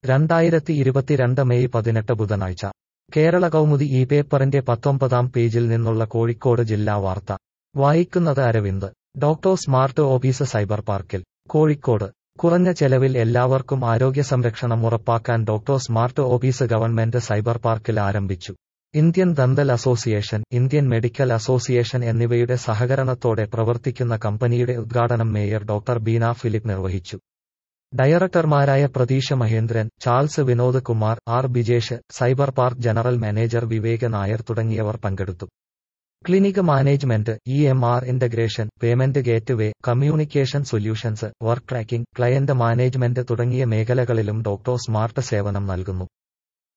രണ്ടായിരത്തി ഇരുപത്തിരണ്ട് മെയ് പതിനെട്ട് ബുധനാഴ്ച കേരള കൗമുദി ഈ പേപ്പറിന്റെ പത്തൊമ്പതാം പേജിൽ നിന്നുള്ള കോഴിക്കോട് ജില്ലാ വാർത്ത വായിക്കുന്നത് Aravind doctor smart office cyber പാർക്കിൽ കോഴിക്കോട് കുറഞ്ഞ ചെലവിൽ എല്ലാവർക്കും ആരോഗ്യ സംരക്ഷണം ഉറപ്പാക്കാൻ doctor smart office government cyber പാർക്കിൽ ആരംഭിച്ചു Indian dental association Indian medical association എന്നിവയുടെ സഹകരണത്തോടെ പ്രവർത്തിക്കുന്ന കമ്പനിയുടെ ഉദ്ഘാടനം മേയർ ഡോക്ടർ ബീന ഫിലിപ്പ് നിർവഹിച്ചു ഡയറക്ടർമാരായ Pratheesha Mahendran Charles Vinod Kumar R Bijesh cyber park general manager Vivek Nair തുടങ്ങിയവർ പങ്കെടുത്തു clinic management E M R integration payment gateway communication solutions work tracking client management തുടങ്ങിയ മേഖലകളിലും ഡോക്ടർ സ്മാർട്ട് സേവനം നൽകുന്നു